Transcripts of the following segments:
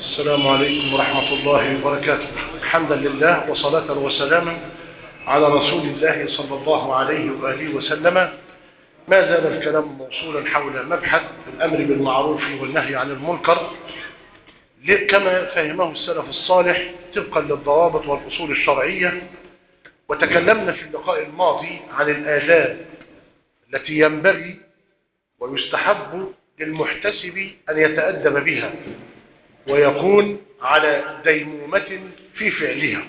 السلام عليكم ورحمة الله وبركاته حمدا لله وصلاة وسلاما على رسول الله صلى الله عليه وآله وسلم ما زال الكلام موصولا حول مبحث الأمر بالمعروف والنهي عن المنكر كما فهمه السلف الصالح طبقا للضوابط والأصول الشرعية وتكلمنا في اللقاء الماضي عن الآداب التي ينبغي ويستحب للمحتسب أن يتأدب بها ويكون على ديمومة في فعلها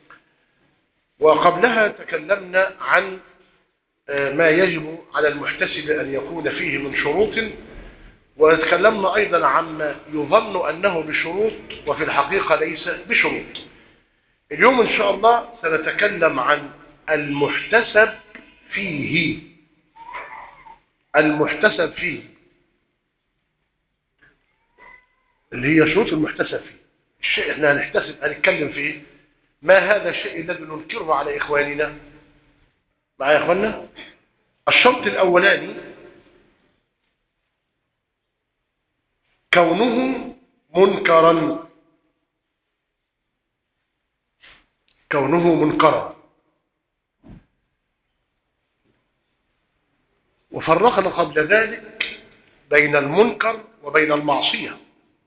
وقبلها تكلمنا عن ما يجب على المحتسب أن يكون فيه من شروط وتكلمنا أيضا عما يظن أنه بشروط وفي الحقيقة ليس بشروط اليوم إن شاء الله سنتكلم عن المحتسب فيه المحتسب فيه اللي هي شروط المحتسب فيه الشيء احنا هنحتسب هنتكلم فيه ما هذا الشيء الذي ننكره على إخواننا معايا يا إخواننا الشرط الأولاني كونه منكرا كونه منكرا وفرقنا قبل ذلك بين المنكر وبين المعصية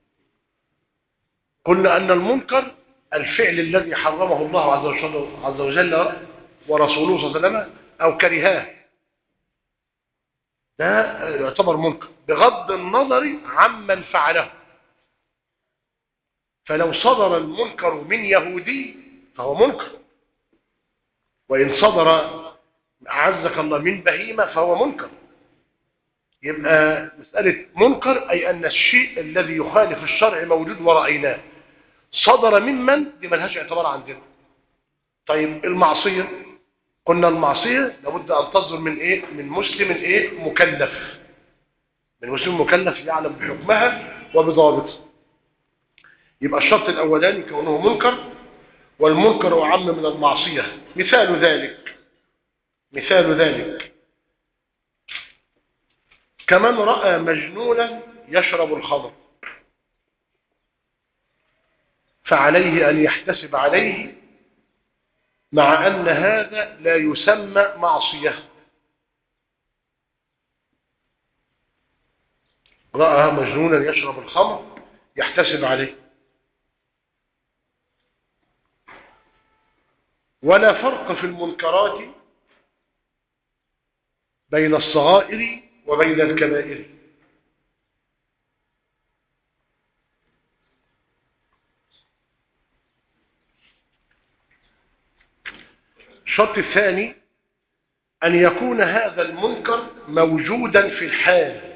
قلنا أن المنكر الفعل الذي حرمه الله عز وجل, عز وجل ورسوله صلى الله عليه وسلم أو كرهاه ده يعتبر منكر بغض النظر عمن فعله فلو صدر المنكر من يهودي فهو منكر وإن صدر أعزك الله من بهيمة فهو منكر يبقى مسألة منكر أي أن الشيء الذي يخالف الشرع موجود ورأيناه صدر ممن دي ملهاش اعتبار عندنا طيب المعصية قلنا المعصية لابد أن تصدر من إيه من مسلم إيه مكلف من مسلم مكلف يعلم بحكمها وبضابطها يبقى الشرط الأولاني كونه منكر والمنكر أعم من المعصية مثال ذلك مثال ذلك كمن رأى مجنونا يشرب الخمر فعليه أن يحتسب عليه مع أن هذا لا يسمى معصية رأى مجنونا يشرب الخمر يحتسب عليه ولا فرق في المنكرات بين الصغائر وبين الكبائر الشرط الثاني أن يكون هذا المنكر موجودا في الحال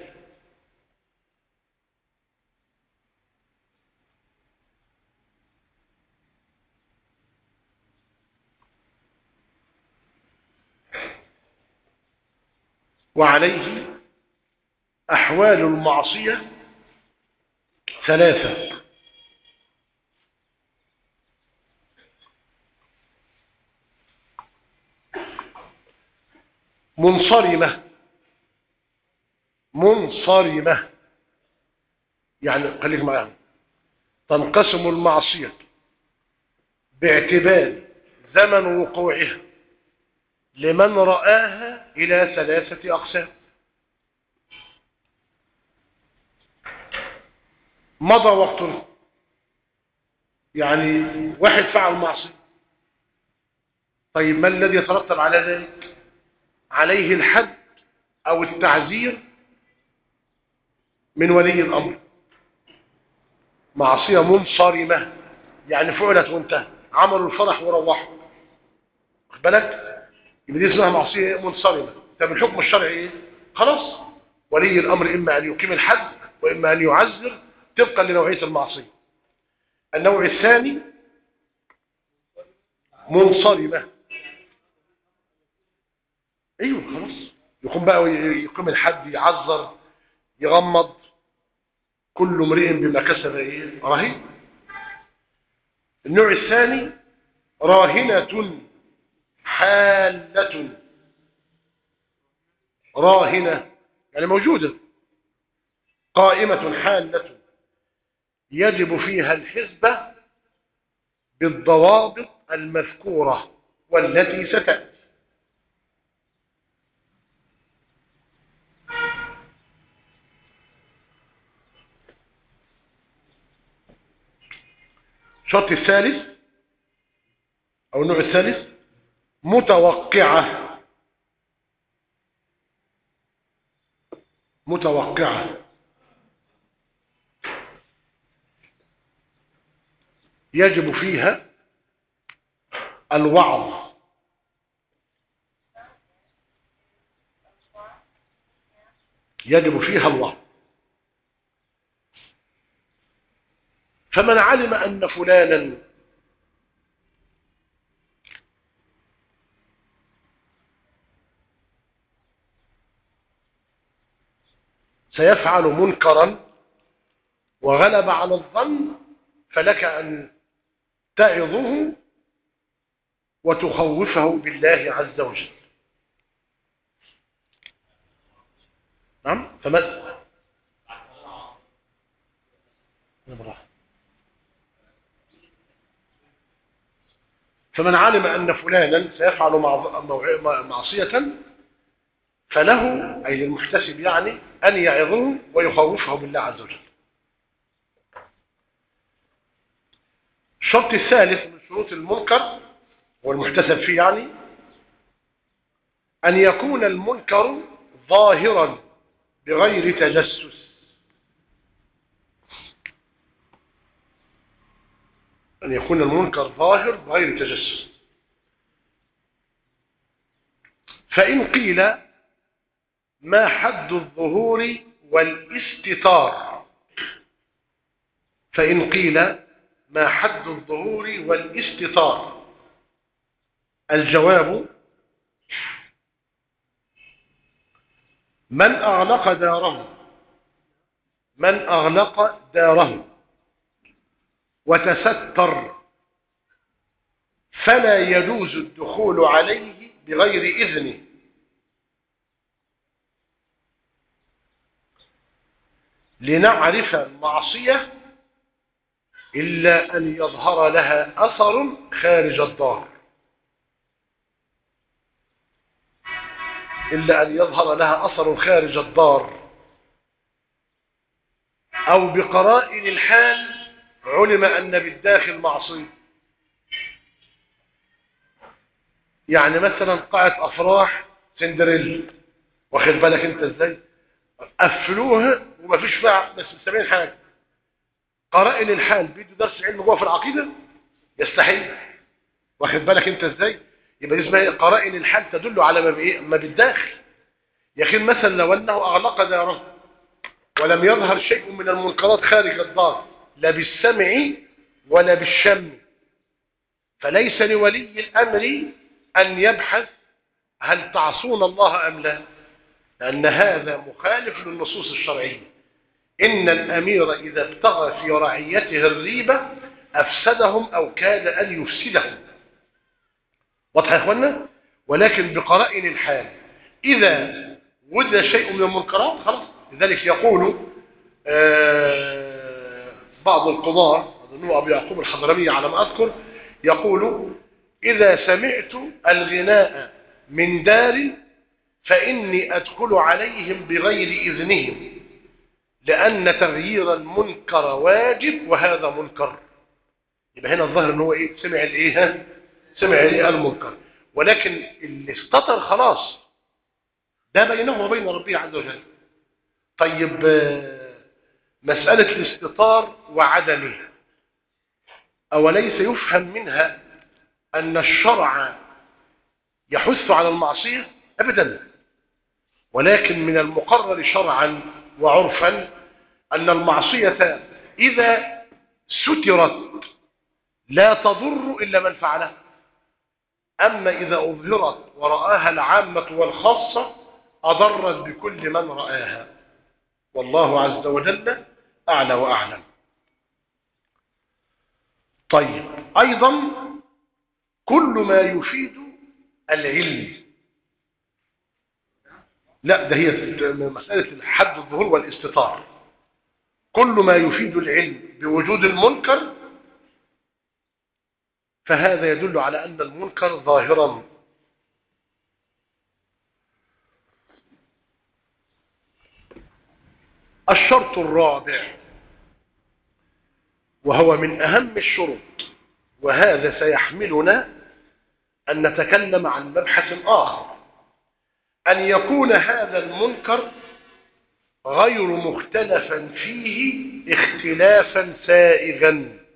وعليه أحوال المعصية ثلاثة منصرمة منصرمة يعني خليك معاهم تنقسم المعصية باعتبار زمن وقوعها لمن رآها إلى ثلاثة أقسام مضى وقت يعني واحد فعل معصية طيب ما الذي يترتب على ذلك عليه الحد أو التعزير من ولي الأمر معصية منصرمة يعني فعلت وانتهى عملوا الفرح وروحوا بالك يبقى دي اسمها معصية منصرمة طب الحكم الشرعي ايه خلاص ولي الأمر إما أن يقيم الحد وإما أن يعزر طبقا لنوعية المعصية النوع الثاني منصرمة ايوه خلاص يقوم بقى يقيم الحد يعذر يغمض كل امرئ بما كسب ايه رهين النوع الثاني راهنة حالة راهنة يعني موجودة قائمة حالة يجب فيها الحسبة بالضوابط المذكورة والتي ستأتي الشرط الثالث أو النوع الثالث متوقعة متوقعة يجب فيها الوعظ يجب فيها الوعظ فمن علم أن فلانا سيفعل منكرا وغلب على الظن فلك أن تعظه وتخوفه بالله عز وجل نعم فماذا فمن علم أن فلانا سيفعل معصية فله أي للمحتسب يعني أن يعظه ويخوفه بالله عز وجل الشرط الثالث من شروط المنكر والمحتسب فيه يعني أن يكون المنكر ظاهرا بغير تجسس أن يكون المنكر ظاهر بغير تجسس فإن قيل ما حد الظهور والاستتار فإن قيل ما حد الظهور والاستتار الجواب من أغلق داره من أغلق داره وتستر فلا يجوز الدخول عليه بغير إذنه لنعرف المعصية إلا أن يظهر لها أثر خارج الدار إلا أن يظهر لها أثر خارج الدار أو بقرائن الحال علم أن بالداخل معصية يعني مثلا قاعة أفراح سندريلا واخد بالك انت ازاي قفلوها ومفيش فيها بس سامعين حاجه قرائن الحال بيدوا درس علم جوه في العقيده يستحيل واخد بالك انت ازاي يبقى دي اسمها قرائن الحال تدل على ما بايه ما بالداخل يا اخي مثلا لو انه اغلق داره ولم يظهر شيء من المنكرات خارج الدار لا بالسمع ولا بالشم فليس لولي الامر ان يبحث هل تعصون الله ام لا لأن هذا مخالف للنصوص الشرعية إن الأمير إذا ابتغى في رعيته الريبة أفسدهم أو كاد أن يفسدهم واضح يا إخوانا ولكن بقرائن الحال إذا وجد شيء من المنكرات خلاص لذلك يقول آه بعض القضاة أظنه أبو يعقوب الحضرمي على ما أذكر يقول إذا سمعت الغناء من دار فإني أدخل عليهم بغير إذنهم لأن تغيير المنكر واجب وهذا منكر يبقى هنا الظاهر ان هو ايه سمع الايه سمع الايه المنكر ولكن اللي استطر خلاص ده بينه وبين ربه عز وجل طيب مسألة الاستطار وعدمه أوليس يفهم منها أن الشرع يحث على المعصية أبدا ولكن من المقرر شرعا وعرفا أن المعصية إذا سترت لا تضر إلا من فعلها أما إذا أظهرت ورآها العامة والخاصة أضرت بكل من رآها والله عز وجل أعلى وأعلم طيب أيضا كل ما يفيد العلم لا ده هي مسألة حد الظهور والاستطار كل ما يفيد العلم بوجود المنكر فهذا يدل على أن المنكر ظاهرا الشرط الرابع وهو من أهم الشروط وهذا سيحملنا أن نتكلم عن مبحث آخر أن يكون هذا المنكر غير مختلفا فيه اختلافا سائغا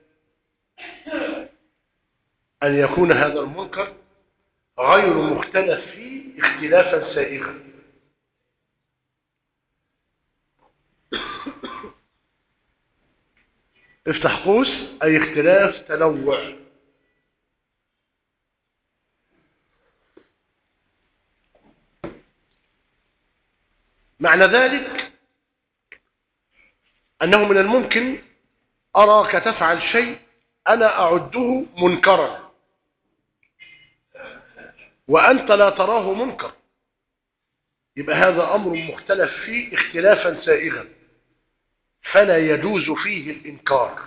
أن يكون هذا المنكر غير مختلف فيه اختلافا سائغا افتح قوس أي اختلاف تنوع معنى ذلك أنه من الممكن أراك تفعل شيء أنا أعده منكرا وأنت لا تراه منكر يبقى هذا أمر مختلف فيه اختلافا سائغا فلا يجوز فيه الإنكار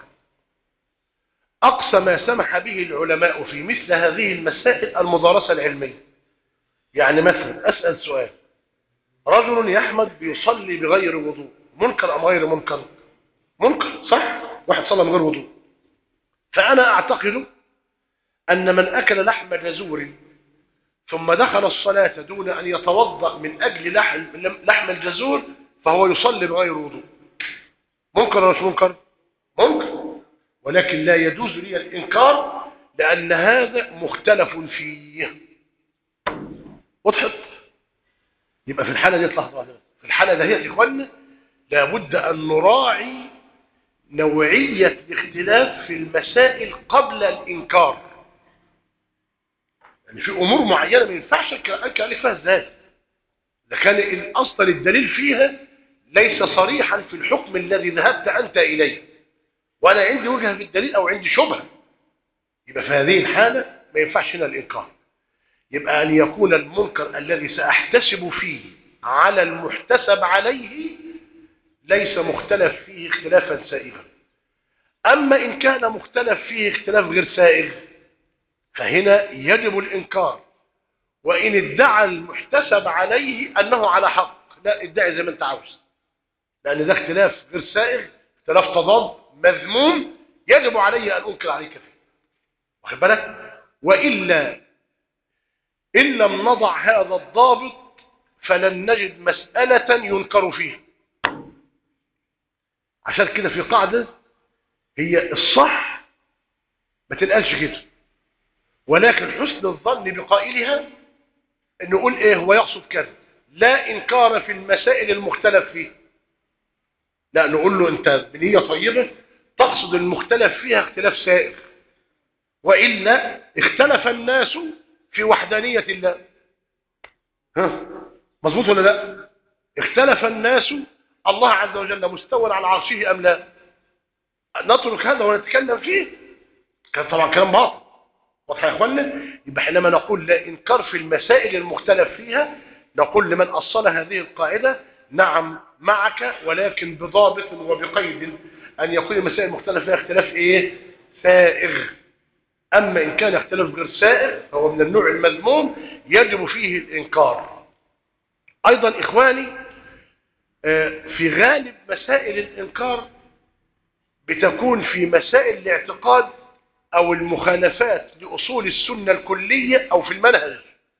أقصى ما سمح به العلماء في مثل هذه المسائل المدارسة العلمية يعني مثلا أسأل سؤال رجل يحمد بيصلي بغير وضوء منكر أم غير منكر منكر صح واحد صلى من غير وضوء فأنا أعتقد أن من أكل لحم جزور ثم دخل الصلاة دون أن يتوضأ من أجل لحم, لحم الجزور فهو يصلي بغير وضوء منكر ولا مش منكر منكر ولكن لا يجوز لي الإنكار لأن هذا مختلف فيه وضحت يبقى في الحالة دي لحظة في الحالة ده هي إخواننا لابد أن نراعي نوعية الاختلاف في المسائل قبل الإنكار يعني في أمور معينة ما ينفعش أنكر فيها ازاي ده كان الأصل الدليل فيها ليس صريحا في الحكم الذي ذهبت أنت إليه وأنا عندي وجهة في الدليل أو عندي شبهة يبقى في هذه الحالة ما ينفعش هنا الإنكار يبقى أن يكون المنكر الذي سأحتسب فيه على المحتسب عليه ليس مختلف فيه اختلافا سائغا أما إن كان مختلف فيه اختلاف غير سائغ فهنا يجب الإنكار وإن ادعى المحتسب عليه أنه على حق لا ادعي زي ما انت عاوز لأن ده اختلاف غير سائغ اختلاف تضاد مذموم يجب علي أن أنكر عليك فيه واخد بالك وإلا إن لم نضع هذا الضابط فلن نجد مسألة ينكر فيها عشان كده في قاعدة هي الصح ما تنقلش كده ولكن حسن الظن بقائلها ان نقول ايه هو يقصد كذا لا انكار في المسائل المختلف فيه لا نقول له انت بنية طيبة تقصد المختلف فيها اختلاف سائغ وإلا اختلف الناس في وحدانية الله ها مظبوط ولا لا اختلف الناس الله عز وجل مستوى على عرشه أم لا نترك هذا ونتكلم فيه كان طبعا كلام باطل واضح يا اخوانا يبقى حينما نقول لا انكار في المسائل المختلف فيها نقول لمن اصل هذه القاعده نعم معك ولكن بضابط وبقيد ان يكون المسائل المختلف فيها اختلاف ايه سائغ اما ان كان اختلاف غير سائغ فهو من النوع المذموم يجب فيه الانكار ايضا اخواني في غالب مسائل الانكار بتكون في مسائل الاعتقاد او المخالفات لاصول السنة الكلية او في المنهج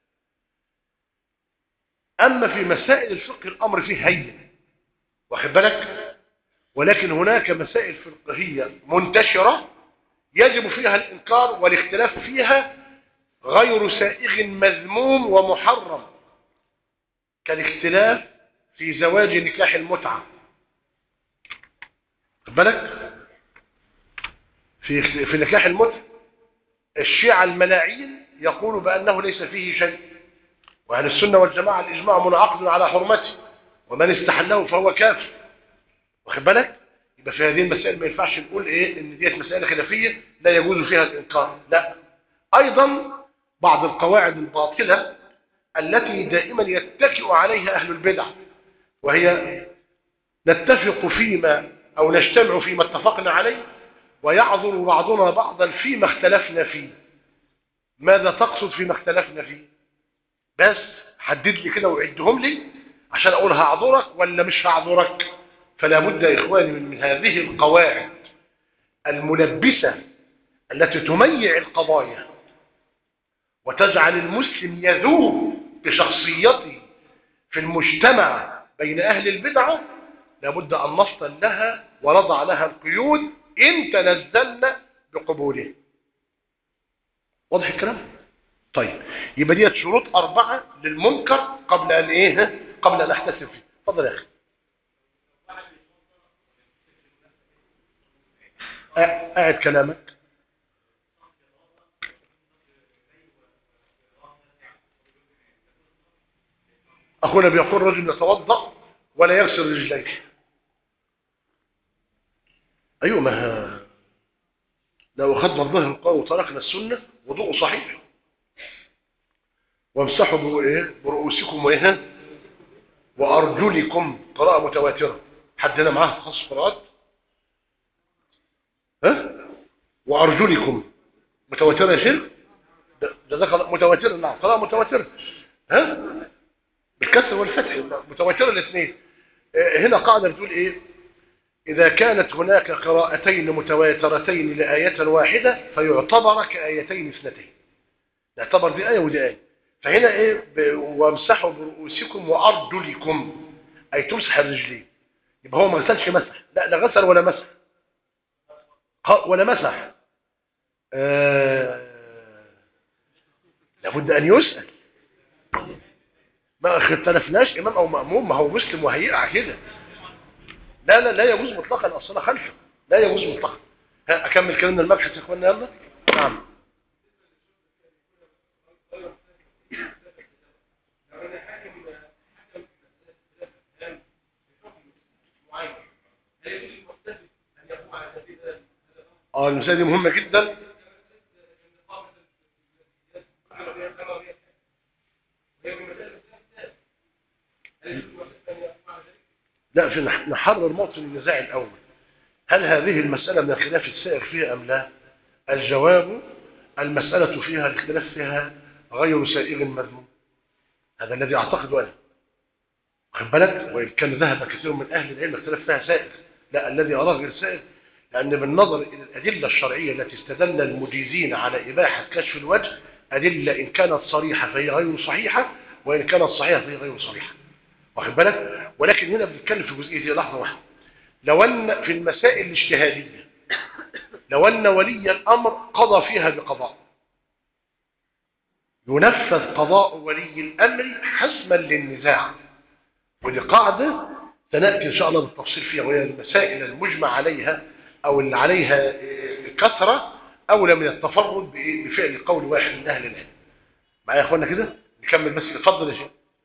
اما في مسائل الفقه الامر فيه هين واخد بالك ولكن هناك مسائل فقهية منتشرة يجب فيها الانكار والاختلاف فيها غير سائغ مذموم ومحرم كالاختلاف في زواج نكاح المتعة خد بالك في في نكاح المتعة الشيعة الملاعين يقول بأنه ليس فيه شيء وأهل السنة والجماعة الإجماع منعقد على حرمته ومن استحله فهو كافر واخد بالك يبقى في هذه المسائل ما ينفعش نقول ايه ان ديت مسألة خلافية لا يجوز فيها الإنكار لا أيضا بعض القواعد الباطلة التي دائما يتكئ عليها أهل البدع وهي نتفق فيما أو نجتمع فيما اتفقنا عليه ويعذر بعضنا بعضا فيما اختلفنا فيه ماذا تقصد فيما اختلفنا فيه بس حدد لي كده وعدهم لي عشان أقول هعذرك ولا مش هعذرك فلا بد يا إخواني من, من هذه القواعد الملبسة التي تميع القضايا وتجعل المسلم يذوب بشخصيته في المجتمع بين أهل البدعة لابد أن نفصل لها ونضع لها القيود إن تنزلنا بقبوله واضح الكلام؟ طيب يبقى ديت شروط أربعة للمنكر قبل أن إيه؟ قبل أن أحتسب فيه تفضل يا أخي قاعد كلامك أخونا بيقول رجل يتوضأ ولا يغسل رجليه أيوة ما لو أخذنا الظهر القوي وتركنا السنة وضوء صحيح وامسحوا برؤوسكم وإيه وأرجلكم قراءة متواترة حدنا معاه خاص قراءات ها وأرجلكم متواترة يا شيخ ده ده متواترة نعم قراءة متواترة ها بالكسر والفتح متواترة الاثنين هنا قاعدة بتقول ايه إذا كانت هناك قراءتين متواترتين لآية واحدة فيعتبر كآيتين اثنتين يعتبر دي آية ودي آية فهنا ايه وامسحوا برؤوسكم وأرجلكم أي تمسح الرجلين يبقى هو ما غسلش مسح لا لا غسل ولا مسح ولا مسح آه لابد أن يسأل ما اختلفناش إمام أو مأموم ما هو مسلم وهيقع كده لا لا لا يجوز مطلقا الصلاة خلفه لا يجوز مطلقا أكمل كلامنا المبحث يا إخواننا يلا نعم اه المسألة دي مهمة جدا لا في نحرر موطن النزاع الأول هل هذه المسألة من الخلاف السائر فيها أم لا الجواب المسألة فيها الاختلاف فيها غير سائغ مذموم هذا الذي أعتقد أنا واخد بالك وإن كان ذهب كثير من أهل العلم اختلاف فيها سائغ لا الذي أراه غير سائغ لأن بالنظر إلى الأدلة الشرعية التي استدل المجيزين على إباحة كشف الوجه أدلة إن كانت صريحة فهي غير صحيحة وإن كانت صحيحة فهي غير صريحة واخد بالك ولكن هنا بنتكلم في جزئية دي لحظة واحدة لو أن في المسائل الاجتهادية لو أن ولي الأمر قضى فيها بقضاء ينفذ قضاء ولي الأمر حسما للنزاع ودي قاعدة سنأتي إن شاء الله بالتفصيل فيها وهي المسائل المجمع عليها أو اللي عليها كثرة أولى من التفرد بفعل قول واحد من أهل العلم معايا يا أخوانا كده نكمل بس اتفضل يا شيخ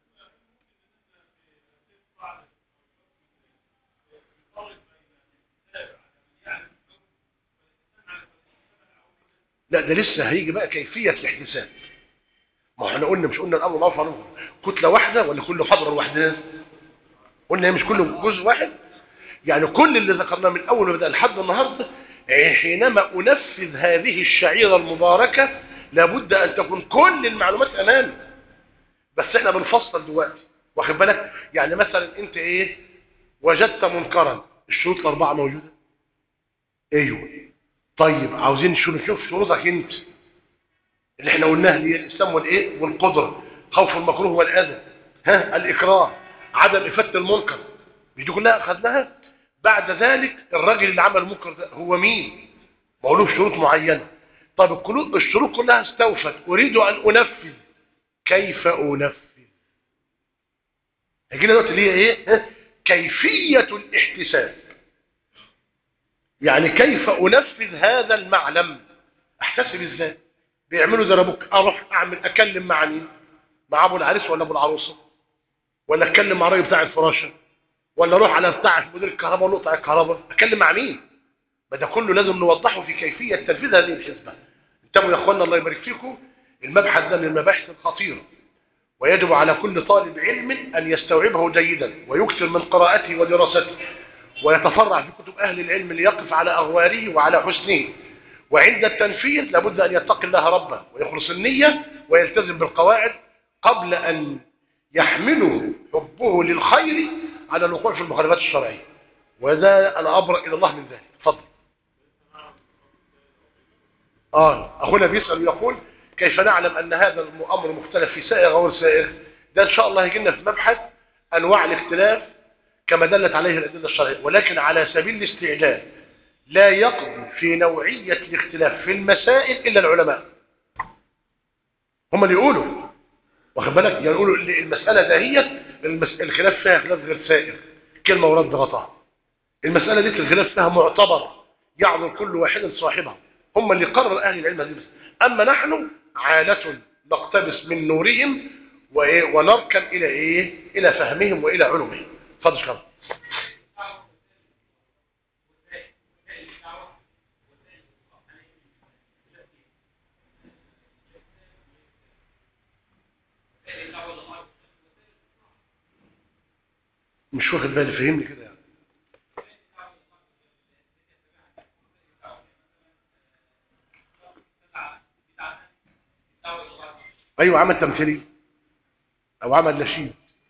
لا ده لسه هيجي بقى كيفية الاحتساب ما احنا قلنا مش قلنا الأمر معروف عنه كتلة واحدة ولا كل حضرة لوحدها قلنا مش كله جزء واحد يعني كل اللي ذكرناه من أول ما بدأ لحد النهاردة حينما أنفذ هذه الشعيرة المباركة لابد أن تكون كل المعلومات أمامي بس احنا بنفصل دلوقتي واخد بالك يعني مثلا انت ايه وجدت منكرا الشروط الأربعة موجودة ايوه طيب عاوزين نشوف شروطك انت اللي احنا قلناها اللي هي الاسلام والايه والقدره خوف المكروه والاذى ها الاكراه عدم افاده المنكر مش دي كلها اخذناها بعد ذلك الراجل اللي عمل المنكر ده هو مين ما له شروط معينه طيب الشروط كلها استوفت اريد ان انفذ كيف انفذ هيجي لنا دلوقتي اللي هي ايه كيفيه الاحتساب يعني كيف انفذ هذا المعلم احتسب ازاي بيعملوا زي ابوك اروح اعمل اكلم مع مين مع ابو العريس ولا ابو العروسه ولا اتكلم مع الراجل بتاع الفراشه ولا اروح على بتاع مدير الكهرباء ولا بتاع الكهرباء اتكلم مع مين ما ده كله لازم نوضحه في كيفيه تنفيذ هذه الحسبه انتبهوا يا اخوانا الله يبارك فيكم المبحث ده من المباحث الخطيره ويجب على كل طالب علم ان يستوعبه جيدا ويكثر من قراءته ودراسته ويتفرع في كتب أهل العلم ليقف على أغواره وعلى حسنه وعند التنفيذ لابد أن يتقي الله ربه ويخلص النية ويلتزم بالقواعد قبل أن يحمله حبه للخير على الوقوع في المخالفات الشرعية وهذا أنا أبرأ إلى الله من ذلك تفضل آه أخونا بيسأل ويقول كيف نعلم أن هذا الأمر مختلف في سائغ أو غير سائغ ده إن شاء الله يجي لنا في مبحث أنواع الاختلاف كما دلت عليه الأدلة الشرعية ولكن على سبيل الاستعجال لا يقضي في نوعية الاختلاف في المسائل إلا العلماء هم اللي يقولوا واخد بالك يعني يقولوا اللي المسألة دهيت المس... الخلاف فيها خلاف غير سائغ كلمة ورد غطاء المسألة دي الخلاف فيها معتبر يعذر كل واحد صاحبها هم اللي قرر أهل العلم هذه المسألة أما نحن عالة نقتبس من نورهم وإيه ونركن إلى إيه إلى فهمهم وإلى علمهم فضل شكرا مش واخد بالي فهمني كده يعني ايوه عمل تمثيلي او عمل نشيد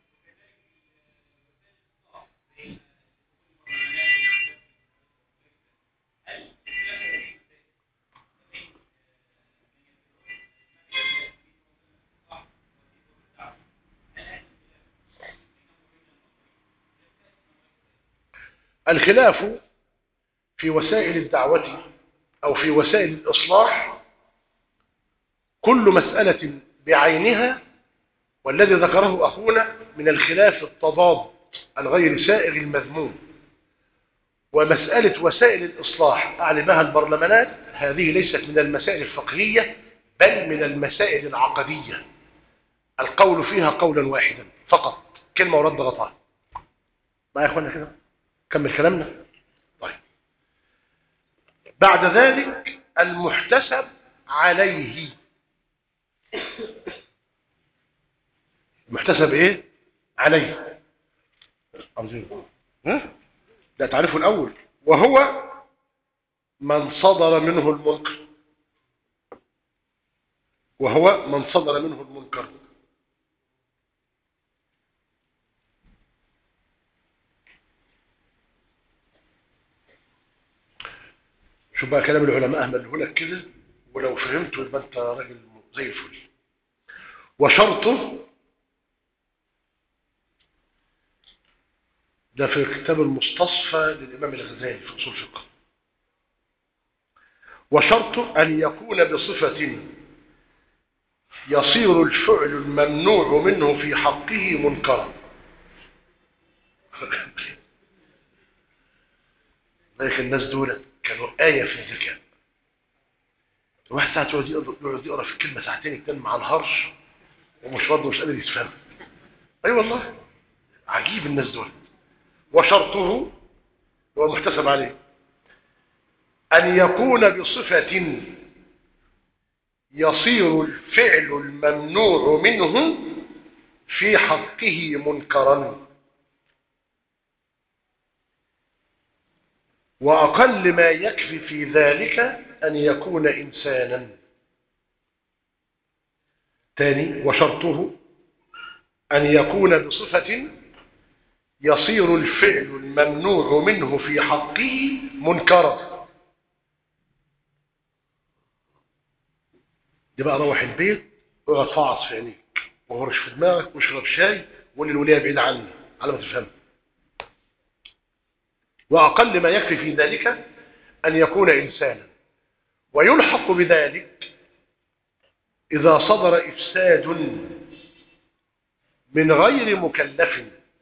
الخلاف في وسائل الدعوة أو في وسائل الإصلاح كل مسألة بعينها والذي ذكره أخونا من الخلاف التضاد الغير سائغ المذموم ومسألة وسائل الإصلاح أعني بها البرلمانات هذه ليست من المسائل الفقهية بل من المسائل العقدية القول فيها قولا واحدا فقط كلمة ورد غطاء ما يا أخوانا كده كمل كلامنا طيب بعد ذلك المحتسب عليه المحتسب ايه عليه ها ده تعرفه الاول وهو من صدر منه المنكر وهو من صدر منه المنكر شوف بقى كلام العلماء أهمله لك كده ولو فهمته يبقى أنت راجل زي الفل وشرطه ده في كتاب المستصفى للإمام الغزالي في أصول الفقه وشرطه أن يكون بصفة يصير الفعل الممنوع منه في حقه منكرا ذلك الناس دول كانوا آية في الذكاء الواحد ساعة يقعد يقعد يقرا في كلمة ساعتين يتكلم مع الهرش ومش برضه مش قادر يتفهم أي أيوة والله عجيب الناس دول وشرطه هو محتسب عليه أن يكون بصفة يصير الفعل الممنوع منه في حقه منكرا وأقل ما يكفي في ذلك أن يكون إنسانا تاني وشرطه أن يكون بصفة يصير الفعل الممنوع منه في حقه منكرا دي بقى روح البيت واقعد فعص في عينيك وغرش في دماغك واشرب شاي وقول للوليه بعيد عني على ما تفهم وأقل ما يكفي في ذلك أن يكون إنسانا ويلحق بذلك إذا صدر إفساد من غير مكلف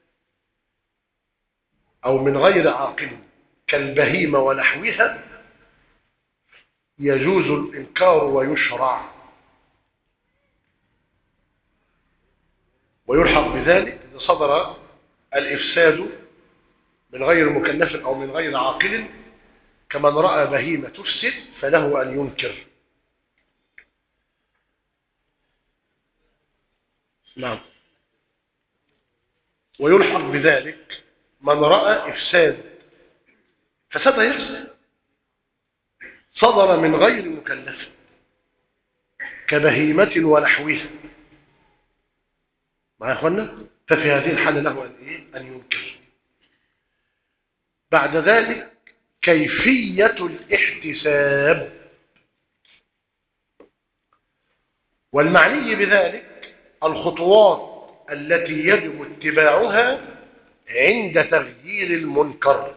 أو من غير عاقل كالبهيمة ونحوها يجوز الإنكار ويشرع ويلحق بذلك إذا صدر الإفساد من غير مكلف أو من غير عاقل كمن رأى بهيمة تفسد فله أن ينكر نعم ويلحق بذلك من رأى إفساد فساد يحصل صدر من غير مكلف كبهيمة ونحوها مع اخوانا ففي هذه الحالة له أن, إيه؟ أن ينكر بعد ذلك كيفية الاحتساب والمعني بذلك الخطوات التي يجب اتباعها عند تغيير المنكر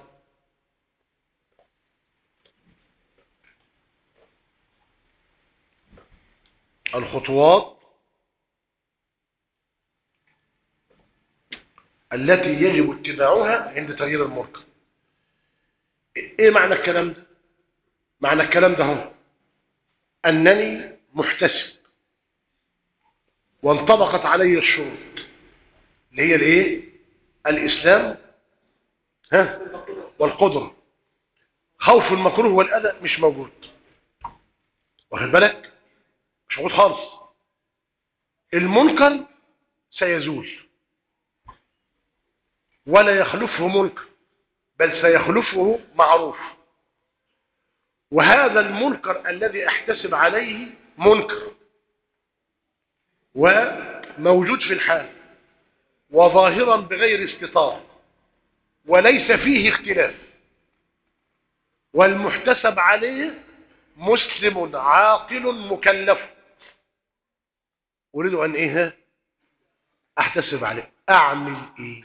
الخطوات التي يجب اتباعها عند تغيير المنكر ايه معنى الكلام ده معنى الكلام ده هو انني محتسب وانطبقت علي الشروط اللي هي الايه الاسلام ها والقدره خوف المكروه والاذى مش موجود واخد بالك مش موجود خالص المنكر سيزول ولا يخلفه منكر بل سيخلفه معروف وهذا المنكر الذي احتسب عليه منكر وموجود في الحال وظاهرا بغير استطاع وليس فيه اختلاف والمحتسب عليه مسلم عاقل مكلف أريد أن إيه أحتسب عليه أعمل إيه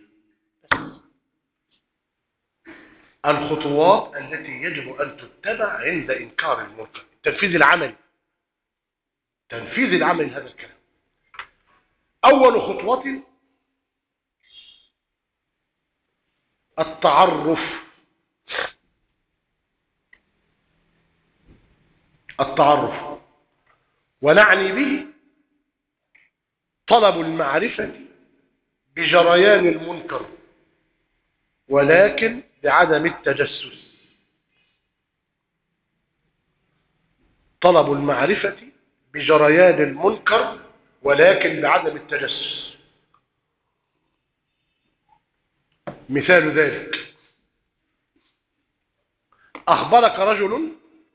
الخطوات التي يجب أن تتبع عند إنكار المنكر التنفيذ العملي تنفيذ العمل هذا الكلام أول خطوة التعرف التعرف ونعني به طلب المعرفة بجريان المنكر ولكن بعدم التجسس طلب المعرفة بجريان المنكر ولكن بعدم التجسس مثال ذلك أخبرك رجل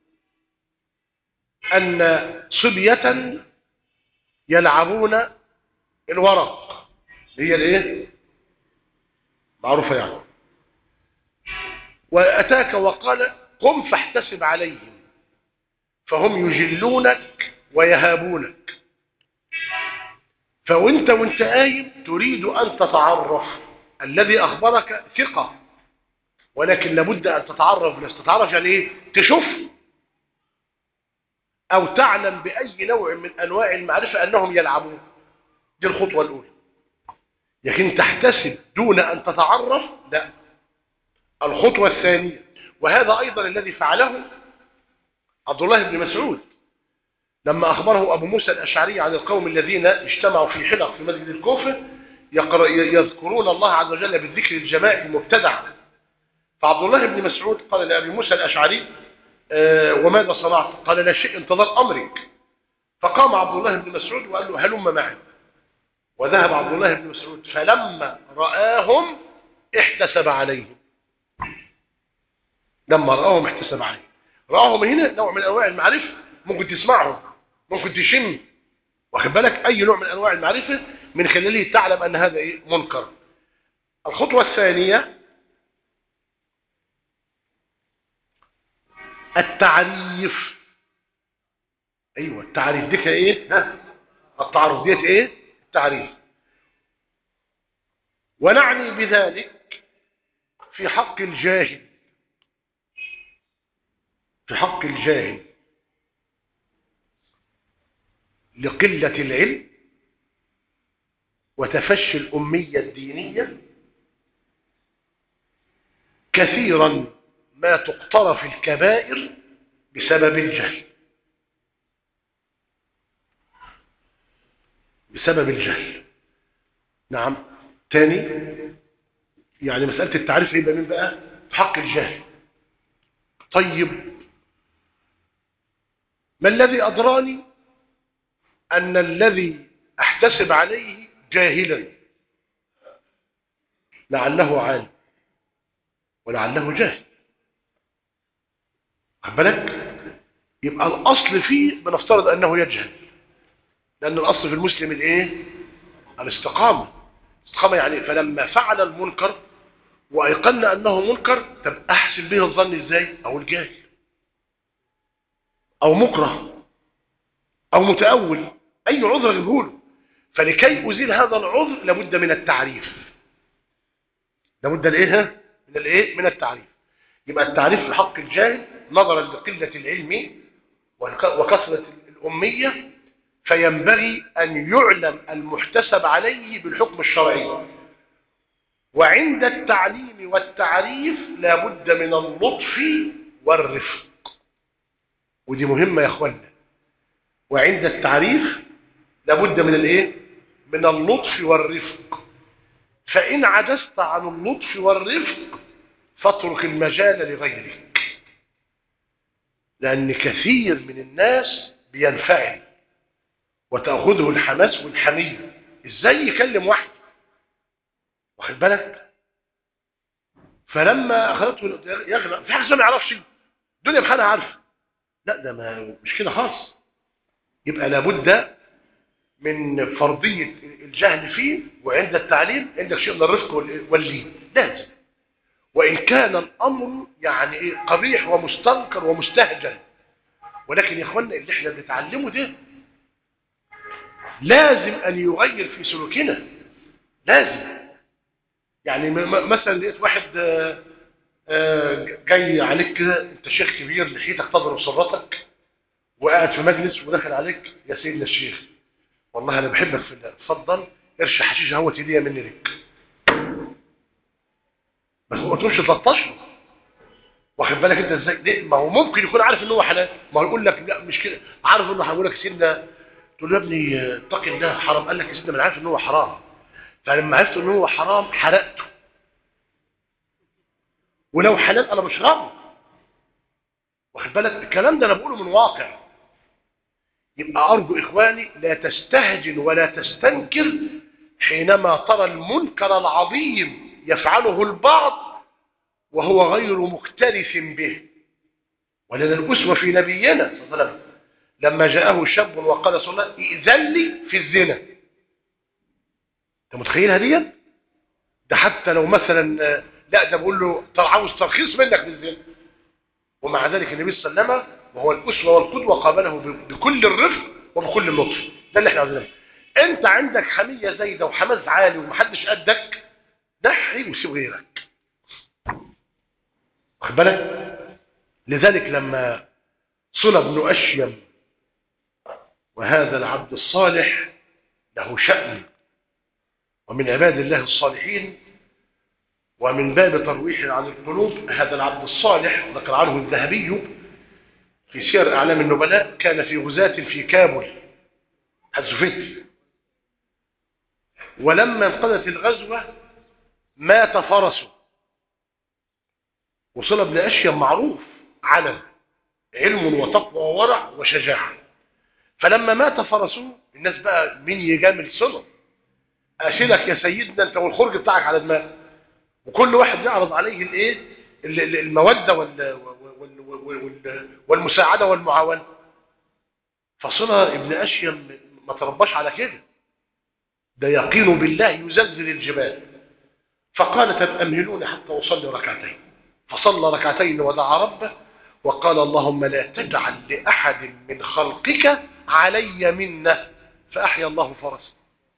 أن صبية يلعبون الورق هي الايه معروفة يعني وأتاك وقال قم فاحتسب عليهم فهم يجلونك ويهابونك فوانت وانت قايم تريد أن تتعرف الذي أخبرك ثقة ولكن لابد أن تتعرف بنفسك تتعرف يعني ايه تشوف أو تعلم بأي نوع من أنواع المعرفة أنهم يلعبون دي الخطوة الأولى لكن تحتسب دون أن تتعرف لا الخطوة الثانية وهذا أيضا الذي فعله عبد الله بن مسعود لما أخبره أبو موسى الأشعري عن القوم الذين اجتمعوا في حلق في مسجد الكوفة يذكرون الله عز وجل بالذكر الجماعي المبتدع فعبد الله بن مسعود قال لأبي موسى الأشعري آه وماذا صنعت قال لا شيء انتظر أمرك فقام عبد الله بن مسعود وقال له هلم معي وذهب عبد الله بن مسعود فلما رآهم احتسب عليهم لما رآهم احتسب عليهم رآهم هنا نوع من أنواع المعرفة ممكن تسمعهم ممكن تشم واخد بالك أي نوع من أنواع المعرفة من خلاله تعلم أن هذا إيه منكر الخطوة الثانية التعريف ايوه التعريف ديك ايه ها التعرف ديت ايه التعريف ونعني بذلك في حق الجاهل في حق الجاهل لقلة العلم وتفشي الأمية الدينية كثيرا ما تقترف الكبائر بسبب الجهل بسبب الجهل نعم تاني يعني مسألة التعريف يبقى مين بقى حق الجهل طيب ما الذي أدراني أن الذي أحتسب عليه جاهلا لعله عالم ولعله جاهل واخد بالك يبقى الاصل فيه بنفترض انه يجهل لان الاصل في المسلم الايه الاستقامه الاستقامه يعني فلما فعل المنكر وايقنا انه منكر طب احسن به الظن ازاي او الجاهل او مكره او متاول اي عذر يقوله فلكي ازيل هذا العذر لابد من التعريف لابد الايه من الايه من التعريف يبقى التعريف في حق الجاهل نظرا لقله العلم وكثره الاميه فينبغي ان يعلم المحتسب عليه بالحكم الشرعي وعند التعليم والتعريف لابد من اللطف والرفق ودي مهمة يا اخوانا وعند التعريف لابد من الايه من اللطف والرفق فإن عجزت عن اللطف والرفق فاترك المجال لغيرك لأن كثير من الناس بينفعل وتأخذه الحماس والحمية ازاي يكلم واحد واخد بالك فلما اخذته يغنى في حاجه ما يعرفش الدنيا بحالها عارفه لا ده ما مش كده خالص يبقى لابد من فرضيه الجهل فيه وعند التعليم عندك شيء من الرفق واللين لازم وان كان الامر يعني ايه قبيح ومستنكر ومستهجن ولكن يا اخوانا اللي احنا بنتعلمه ده لازم ان يغير في سلوكنا لازم يعني مثلا لقيت واحد جاي عليك كده انت شيخ كبير لحيتك تضرب صرتك وقاعد في مجلس ودخل عليك يا سيدنا الشيخ والله انا بحبك في الله اتفضل ارشي حشيش اهوت هديه مني لك بس ما تقولش 13 واخد بالك انت ازاي ما هو ممكن يكون عارف ان هو حلال ما هو يقول لك لا مش كده عارف انه هيقول لك سيدنا تقول له يا ابني اتق الله حرام قال لك يا سيدنا ما انا عارف ان هو حرام فلما عرفت ان هو حرام حرقته ولو حلال انا بشربه واخد بالك الكلام ده انا بقوله من واقع يبقى ارجو اخواني لا تستهجن ولا تستنكر حينما ترى المنكر العظيم يفعله البعض وهو غير مكترث به ولنا الاسوه في نبينا صلى الله عليه وسلم لما جاءه شاب وقال صلى الله عليه وسلم ائذن لي في الزنا انت متخيلها دي ده حتى لو مثلا لا ده بقول له عاوز ترخيص منك بالزنا ومع ذلك النبي صلى الله عليه وسلم وهو الاسوه والقدوه قابله بكل الرفق وبكل اللطف ده اللي احنا عاوزينه انت عندك حميه زايده وحماس عالي ومحدش قدك نحي وسيب غيرك واخد بالك لذلك لما صلى بن اشيم وهذا العبد الصالح له شأن ومن عباد الله الصالحين ومن باب ترويح عن القلوب هذا العبد الصالح ذكر عنه الذهبي في سير أعلام النبلاء كان في غزاة في كابل هزفت ولما انقضت الغزوة مات فرسه وصل ابن أشيم معروف علم علم وتقوى وورع وشجاعة فلما مات فرسه الناس بقى مين يجامل صلب أشيلك يا سيدنا انت والخرج بتاعك على دماغك وكل واحد يعرض عليه الايه المودة والمساعدة والمعاونة فصلى ابن أشيم ما ترباش على كده ده يقين بالله يزلزل الجبال فقال طب أمهلوني حتى أصلي ركعتين فصلى ركعتين ودعا ربه وقال اللهم لا تجعل لأحد من خلقك علي منه فأحيا الله فرس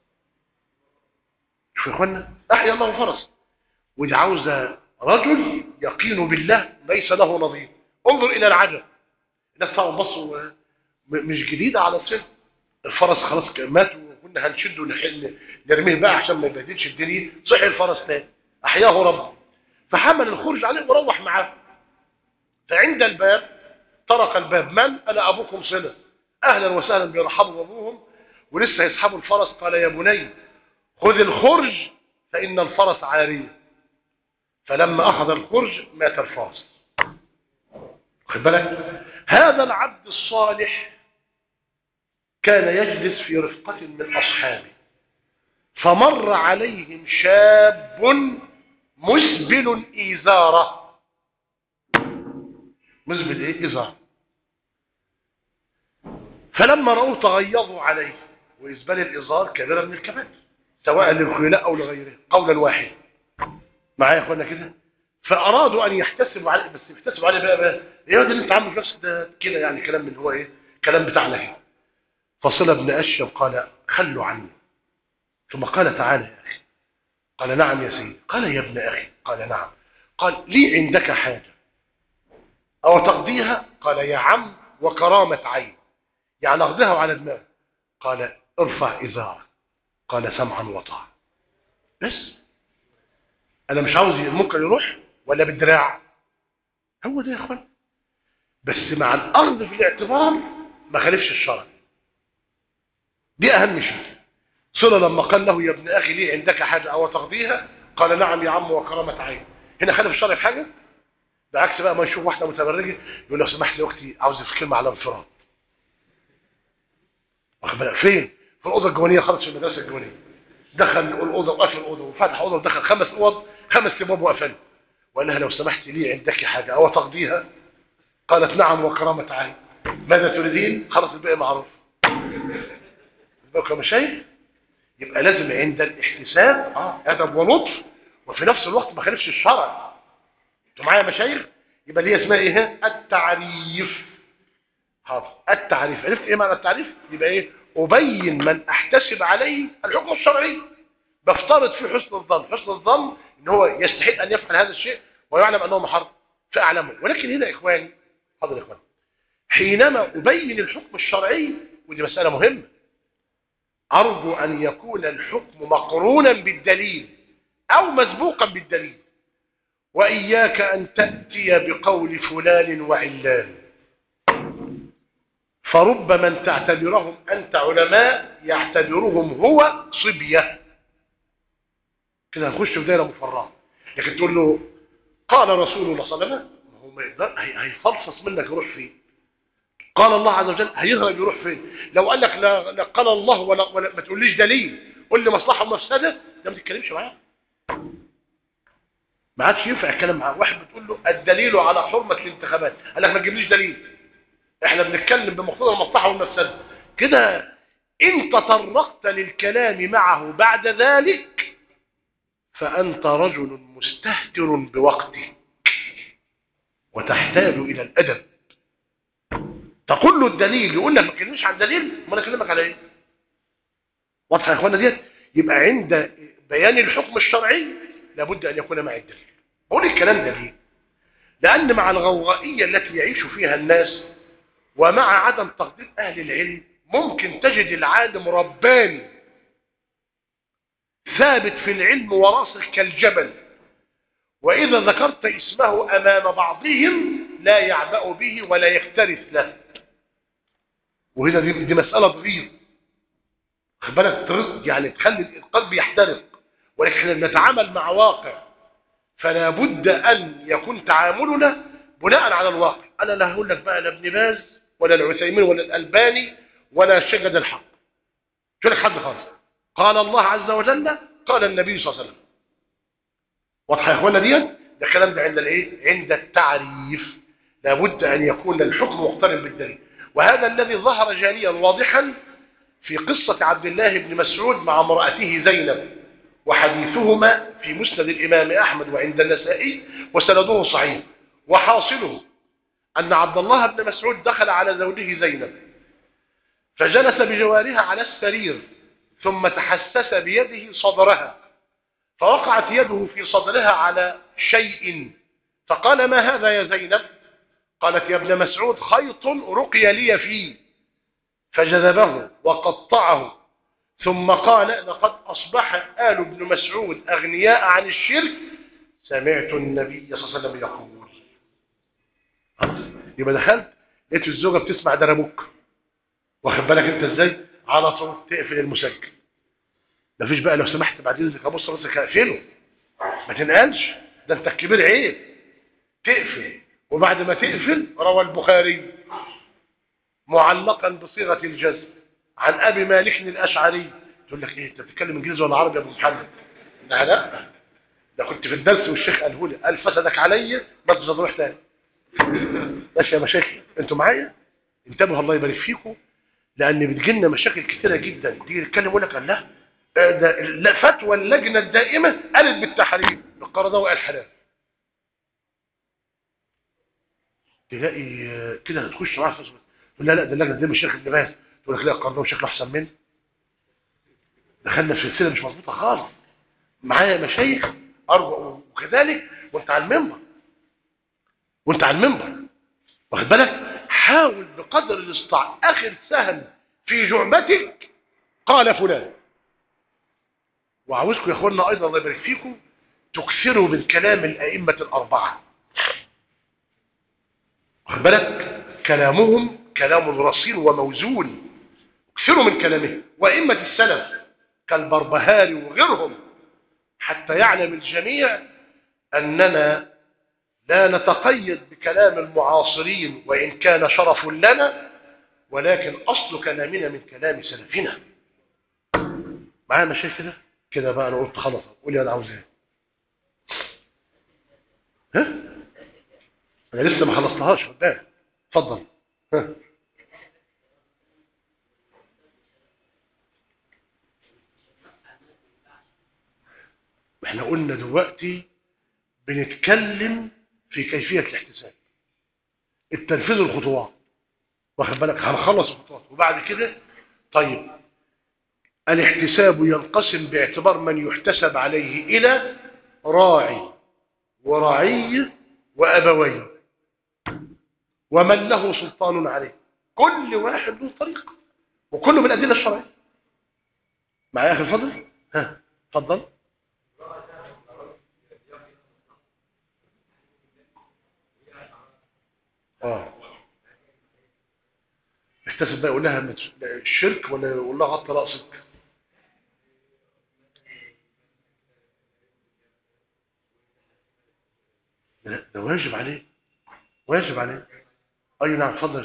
شوف يا اخوانا أحيا الله فرس ودي عاوزة رجل يقين بالله ليس له نظير انظر إلى العجب الناس طبعا بصوا مش جديدة على السن الفرس خلاص مات وكنا هنشده ونحل نرميه بقى عشان ما يبهدلش الدنيا صحي الفرس تاني أحياه ربه فحمل الخرج عليه وروح معاه فعند الباب طرق الباب من أنا أبوكم صلة أهلا وسهلا بيرحبوا بابوهم ولسه يسحبوا الفرس قال يا بني خذ الخرج فإن الفرس عارية فلما أخذ الخرج مات الفرس خد بالك هذا العبد الصالح كان يجلس في رفقة من أصحابه فمر عليهم شاب مسبل إيزاره مسبل ايه ازار فلما رأوه تغيظوا عليه وإسبال الإزار كبيرة من الكبائر سواء للخيلاء أو لغيره قولا واحد معايا يا اخوانا كده فأرادوا أن يحتسبوا عليه بس يحتسبوا عليه بقى, بقى ايه ده اللي انت عامله في نفسك ده كده يعني كلام من هو ايه كلام بتاعنا كده فصل بن أشيب قال خلوا عني ثم قال تعالى يا أخي قال نعم يا سيدي قال يا ابن أخي قال نعم قال لي عندك حاجة أو تقضيها قال يا عم وكرامة عين يعني أخذها على دماغه قال ارفع إزارك قال سمعا وطاعة بس أنا مش عاوز ممكن يروح ولا بالدراع هو ده يا أخوان بس مع الأرض في الاعتبار ما خالفش الشرع دي أهم شيء صلة لما قال له يا ابن أخي لي عندك حاجة أو تقضيها قال نعم يا عم وكرامة عين هنا خالف الشرع في حاجة بعكس بقى ما يشوف واحدة متبرجة يقول لو سمحت لي أختي عاوز في كلمة على انفراد واخد بالك فين في الأوضة الجوانية خالص في المدرسة الجوانية دخل الأوضة وقفل الأوضة وفتح أوضة ودخل خمس أوض خمس أبواب وقفل وقال لها لو سمحت لي عندك حاجة أو تقضيها قالت نعم وكرامة عين ماذا تريدين خلاص الباقي معروف بقى مشايخ يبقى لازم عند الاحتساب اه ادب ولطف وفي نفس الوقت ما خالفش الشرع انتوا معايا يا مشايخ يبقى دي اسمها ايه التعريف حاضر التعريف عرفت ايه معنى التعريف يبقى ايه ابين من احتسب عليه الحكم الشرعي بفترض فيه حسن الظن حسن الظن ان هو يستحق ان يفعل هذا الشيء ويعلم انه محرم فاعلمه ولكن هنا يا اخواني حاضر يا اخواني حينما ابين الحكم الشرعي ودي مساله مهمه أرجو أن يكون الحكم مقرونا بالدليل أو مسبوقا بالدليل وإياك أن تأتي بقول فلان وعلان فرب من تعتبرهم أنت علماء يعتبرهم هو صبية كده هنخش في دائرة مفرغة لكن تقول له قال رسول الله صلى الله عليه وسلم هو ما يقدر هيفلصص منك يروح فين قال الله عز وجل هيهرب يروح فين لو قال لك لا, لا قال الله ولا, ولا ما تقوليش دليل قول لي مصلحه ومفسده ده ما تتكلمش معاه ما عادش ينفع الكلام معاه واحد بتقول له الدليل على حرمه الانتخابات قال لك ما تجيبليش دليل احنا بنتكلم بمقتضى المصلحه والمفسده كده ان تطرقت للكلام معه بعد ذلك فانت رجل مستهتر بوقتك وتحتاج الى الادب تقول له الدليل يقول لك ما تكلمش عن دليل ما انا اكلمك على ايه واضحه يا اخوانا ديت يبقى عند بيان الحكم الشرعي لابد ان يكون مع الدليل اقول الكلام ده ليه لان مع الغوغائيه التي يعيش فيها الناس ومع عدم تقدير اهل العلم ممكن تجد العالم رباني ثابت في العلم وراسخ كالجبل واذا ذكرت اسمه امام بعضهم لا يعبأ به ولا يختلف له وهنا دي, دي مسألة ضغير خد بالك ترد يعني تخلي القلب يحترق ولكن احنا بنتعامل مع واقع فلا بد أن يكون تعاملنا بناء على الواقع أنا لا هقول لك بقى لا ابن باز ولا العثيمين ولا الألباني ولا الشجد الحق شو لك حد خالص قال الله عز وجل قال النبي صلى الله عليه وسلم واضحة يا اخوانا ديت ده الكلام ده عند الايه عند التعريف لابد أن يكون الحكم مقترن بالدليل وهذا الذي ظهر جاليا واضحا في قصة عبد الله بن مسعود مع امرأته زينب وحديثهما في مسند الإمام أحمد وعند النسائي وسنده صحيح وحاصله أن عبد الله بن مسعود دخل على زوجه زينب فجلس بجوارها على السرير ثم تحسس بيده صدرها فوقعت يده في صدرها على شيء فقال ما هذا يا زينب قالت يا ابن مسعود خيط رقي لي فيه فجذبه وقطعه ثم قال لقد أصبح آل ابن مسعود أغنياء عن الشرك سمعت النبي صلى الله عليه وسلم يقول يبقى دخلت لقيت الزوجة بتسمع دربوك واخد بالك انت ازاي على طول تقفل المسجل مفيش بقى لو سمحت بعد اذنك ابص راسك اقفله ما تنقلش ده انت الكبير عيب تقفل وبعد ما تقفل روى البخاري معلقا بصيغة الجزم عن أبي مالك الأشعري تقول لك إيه أنت بتتكلم إنجليزي ولا عربي يا أبو محمد لا لا ده كنت في الدرس والشيخ قاله لي قال فسدك علي ما تزاد روح تاني ماشي يا مشايخ انتوا معايا انتبهوا الله يبارك فيكم لان بتجيلنا مشاكل كتيره جدا تيجي تتكلم يقول لك الله آه، ده لا فتوى اللجنه الدائمه قالت بالتحريم القرار ده وقال حلال تلاقي آه، كده تخش معاه في تقول لا لا ده اللجنه دي مش شيخ ابن باز تقول لك لا القرار ده شكله احسن منه دخلنا في سلسله مش مظبوطه خالص معايا مشايخ ارجو وكذلك وانت على المنبر وانت على المنبر واخد بالك حاول بقدر الاستطاع اخر سهم في جعبتك قال فلان وعاوزكم يا اخوانا ايضا الله يبارك فيكم تكثروا من كلام الائمه الاربعه واخد بالك كلامهم كلام رصين وموزون اكثروا من كلامهم وائمه السلف كالبربهاري وغيرهم حتى يعلم الجميع اننا لا نتقيد بكلام المعاصرين وإن كان شرف لنا ولكن أصل كلامنا من كلام سلفنا معايا مشايخ كده كده بقى أنا قلت خلاص قولي أنا عاوز إيه ها أنا لسه ما خلصتهاش قدام اتفضل ها احنا قلنا دلوقتي بنتكلم في كيفية الاحتساب التنفيذ الخطوات واخد بالك هنخلص الخطوات وبعد كده طيب الاحتساب ينقسم باعتبار من يحتسب عليه إلى راعي ورعي وأبوين ومن له سلطان عليه كل واحد له طريقة وكله بالأدلة الشرعية معايا أخي الفضل ها اتفضل اه احتسب بقى يقول لها مت- الشرك ولا يقول لها غطى راسك لا ده واجب عليه واجب عليه اي نعم اتفضل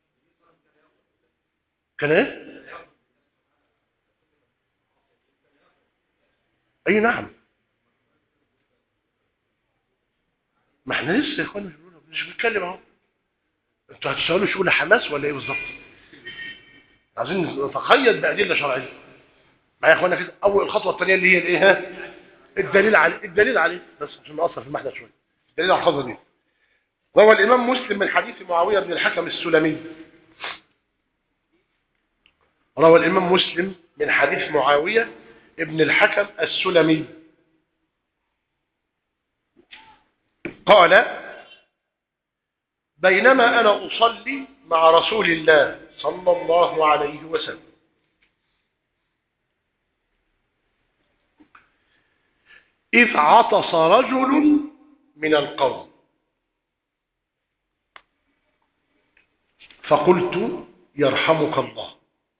كان ايه اي نعم ما احنا لسه يا اخوانا مش بنتكلم اهو انتوا هتشتغلوا شغل حماس ولا ايه بالظبط عايزين نتقيد بادله شرعيه معايا يا اخوانا كده اول الخطوه الثانيه اللي هي الايه ها الدليل عليه الدليل عليه بس عشان نقصر في المحنه شويه الدليل على الخطوه دي روى الامام مسلم من حديث معاويه بن الحكم السلمي روى الامام مسلم من حديث معاويه ابن الحكم السلمي قال بينما أنا أصلي مع رسول الله صلى الله عليه وسلم إذ عطس رجل من القوم فقلت يرحمك الله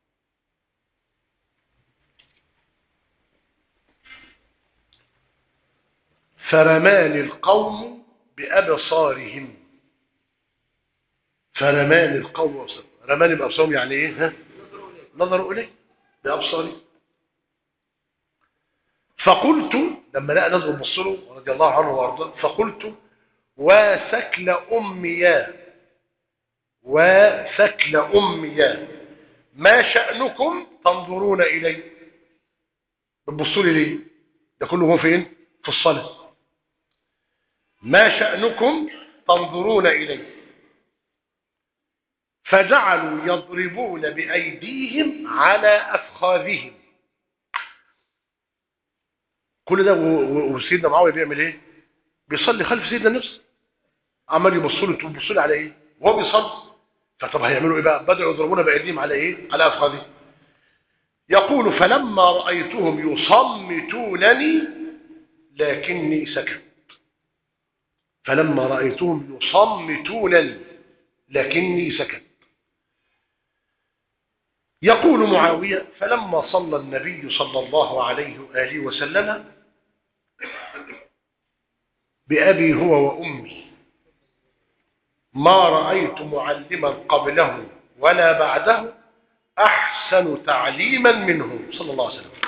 فرماني القوم بأبصارهم فرماني القوم بأبصارهم رماني بأبصارهم يعني إيه ها؟ نظروا إليه بأبصارهم فقلت لما لقى ناس بصوا رضي الله عنه وارضاه فقلت وثكل امي وثكل امي ما شأنكم تنظرون الي بتبصوا لي ليه ده كله هو فين في الصلاة ما شأنكم تنظرون الي فجعلوا يضربون بأيديهم على أفخاذهم كل ده وسيدنا معاويه بيعمل ايه بيصلي خلف سيدنا النفس عمال يبص له تبص له على ايه وهو بيصلي فطب هيعملوا ايه بقى بدأوا يضربون بايديهم على ايه على افخاذهم يقول فلما رايتهم يصمتونني لكني سكت فلما رايتهم يصمتونني لكني سكت يقول معاوية فلما صلى النبي صلى الله عليه وآله وسلم بأبي هو وأمي ما رأيت معلما قبله ولا بعده أحسن تعليما منه صلى الله عليه وسلم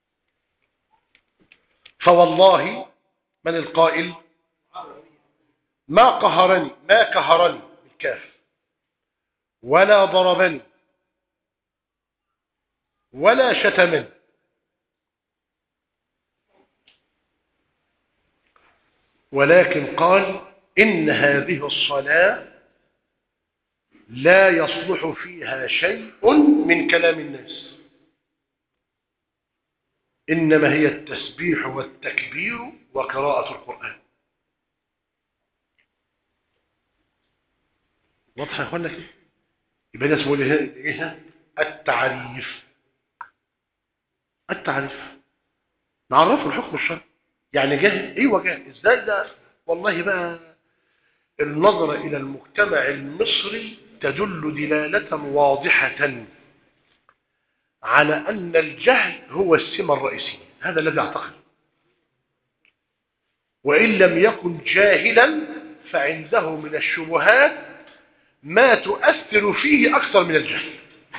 فوالله من القائل ما قهرني ما كهرني بالكاف ولا ضربني ولا شتمني ولكن قال إن هذه الصلاة لا يصلح فيها شيء من كلام الناس إنما هي التسبيح والتكبير وقراءة القرآن واضح يا اخوانا كده يبقى ده اسمه ايه التعريف التعريف نعرفه الحكم الشرعي يعني جاهل ايوه جاهل ازاي ده والله بقى النظر الى المجتمع المصري تدل دلالة واضحة على ان الجهل هو السمة الرئيسية هذا الذي اعتقد وان لم يكن جاهلا فعنده من الشبهات ما تؤثر فيه أكثر من الجهل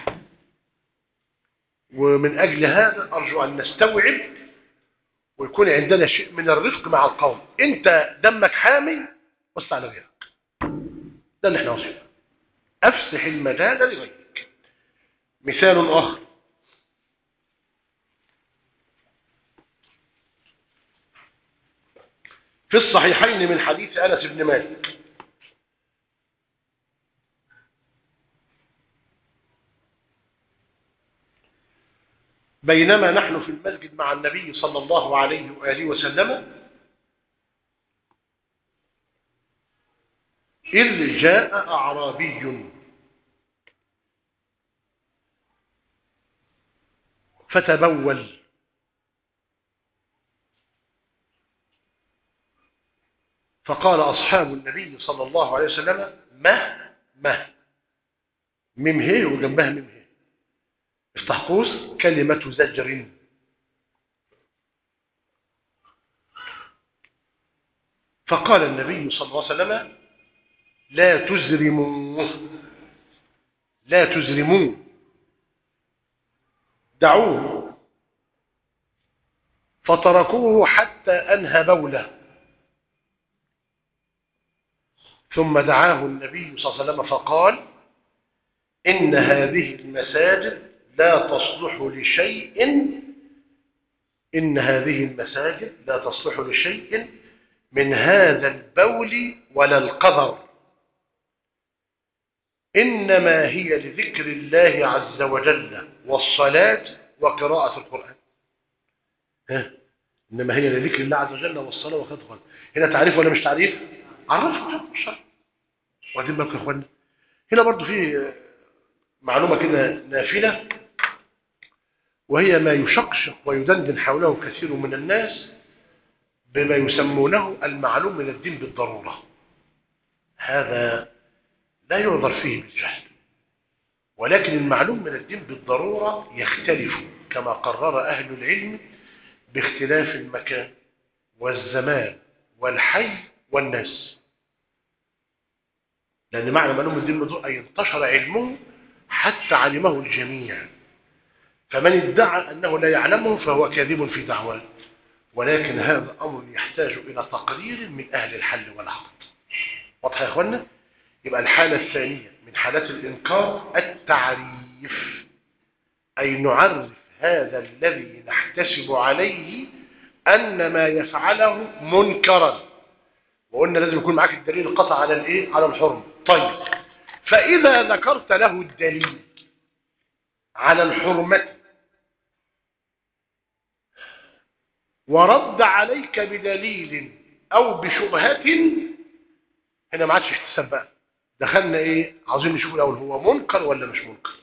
ومن أجل هذا أرجو أن نستوعب ويكون عندنا شيء من الرفق مع القوم أنت دمك حامي بص على غيرك ده اللي احنا وصلنا أفسح المجال لغيرك مثال آخر في الصحيحين من حديث أنس بن مالك بينما نحن في المسجد مع النبي صلى الله عليه وآله وسلم إذ جاء أعرابي فتبول فقال أصحاب النبي صلى الله عليه وسلم ما ما ممهي وجنبها ممهي افتح قوس كلمة زجر فقال النبي صلى الله عليه وسلم لا تزرموا لا تزرموا دعوه فتركوه حتى أنهى بوله ثم دعاه النبي صلى الله عليه وسلم فقال إن هذه المساجد لا تصلح لشيء إن هذه المساجد لا تصلح لشيء من هذا البول ولا القذر إنما هي لذكر الله عز وجل والصلاة وقراءة القرآن ها؟ إنما هي لذكر الله عز وجل والصلاة وقراءة القرآن هنا تعريف ولا مش تعريف عرفه الشرع وبعدين بقى يا اخوانا هنا برضو في معلومة كده نافلة وهي ما يشقشق ويدندن حوله كثير من الناس بما يسمونه المعلوم من الدين بالضرورة هذا لا يعذر فيه بالجهل ولكن المعلوم من الدين بالضرورة يختلف كما قرر أهل العلم باختلاف المكان والزمان والحي والناس لأن معنى معلوم الدين بالضرورة أي انتشر علمه حتى علمه الجميع فمن ادعى أنه لا يعلمه فهو كاذب في دعواه ولكن هذا أمر يحتاج إلى تقرير من أهل الحل والعقد واضح يا أخوانا يبقى الحالة الثانية من حالات الإنكار التعريف أي نعرف هذا الذي نحتسب عليه أن ما يفعله منكرا وقلنا لازم يكون معاك الدليل القطع على الايه على الحرم طيب فإذا ذكرت له الدليل على الحرمة ورد عليك بدليل أو بشبهة هنا ما عادش احتساب بقى دخلنا ايه عاوزين نشوف الاول هو منكر ولا مش منكر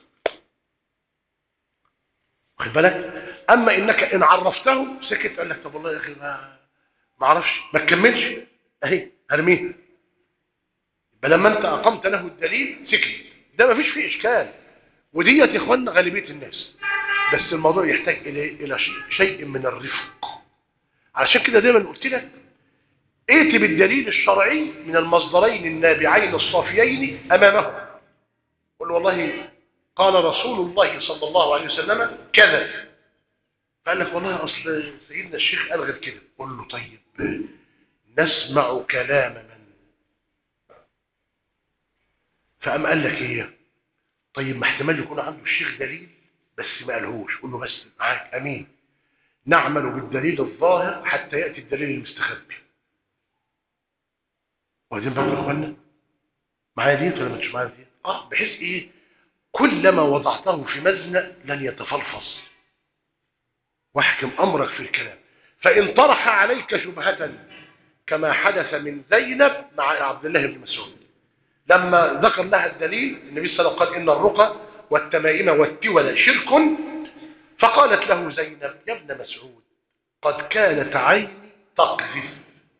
واخد بالك اما انك ان عرفته سكت قال لك طب والله يا اخي ما ما اعرفش ما تكملش اهي هرميه يبقى لما انت اقمت له الدليل سكت ده ما فيش فيه اشكال وديت يا اخوانا غالبيه الناس بس الموضوع يحتاج الى الى شيء, شيء من الرفق علشان كده دايما قلت لك ائت بالدليل الشرعي من المصدرين النابعين الصافيين امامه قل والله قال رسول الله صلى الله عليه وسلم كذا قال لك والله اصل سيدنا الشيخ قال غير كده قل له طيب نسمع كلام من فقام قال لك ايه طيب ما احتمال يكون عنده الشيخ دليل بس ما قالهوش قول له بس معاك امين نعمل بالدليل الظاهر حتى ياتي الدليل المستخبي وبعدين بقى يا اخوانا معايا ديت ولا مش معايا ديت اه بحيث ايه كلما وضعته في مزنق لن يتفلفص واحكم امرك في الكلام فان طرح عليك شبهه كما حدث من زينب مع عبد الله بن مسعود لما ذكر لها الدليل النبي صلى الله عليه وسلم قال ان الرقى والتمائم والتول شرك فقالت له زينب يا ابن مسعود قد كانت عيني تقذف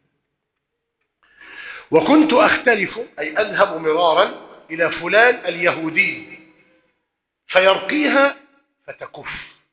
وكنت أختلف أي أذهب مرارا إلى فلان اليهودي فيرقيها فتكف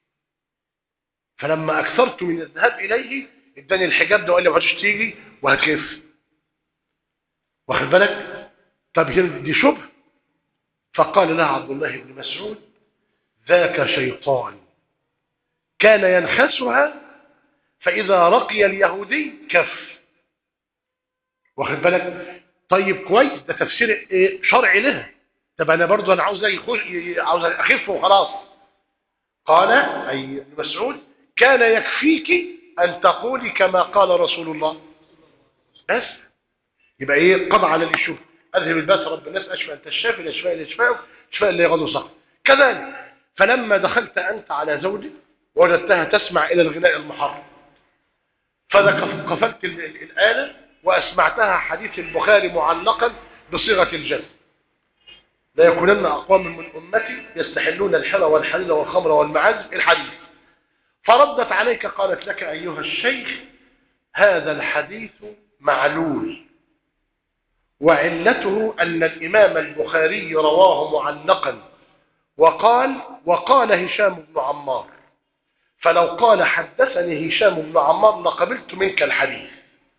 فلما أكثرت من الذهاب إليه اداني الحجاب ده وقال لي ما عادش تيجي وهتخف واخد بالك طب هنا دي شبه فقال لها عبد الله بن مسعود ذاك شيطان كان ينخسها فإذا رقي اليهودي كف واخد بالك طيب كويس ده تفسير ايه شرعي لها طب انا برضو انا عاوز يخش عاوز اخف وخلاص قال اي ابن مسعود كان يكفيك ان تقولي كما قال رسول الله بس يبقى ايه قضى على الشبه اذهب الباس رب الناس اشفى انت الشافي لا شفاء الا شفاءك شفاء اللي يغض صح كذلك فلما دخلت انت على زوجي وجدتها تسمع الى الغناء المحرم فقفلت الاله وأسمعتها حديث البخاري معلقا بصيغة الجنة لا يكونن أقوام من أمتي يستحلون الحلى والحليل والخمر والمعازف الحديث فردت عليك قالت لك أيها الشيخ هذا الحديث معلول وعلته أن الإمام البخاري رواه معلقا وقال وقال هشام بن عمار فلو قال حدثني هشام بن عمار لقبلت منك الحديث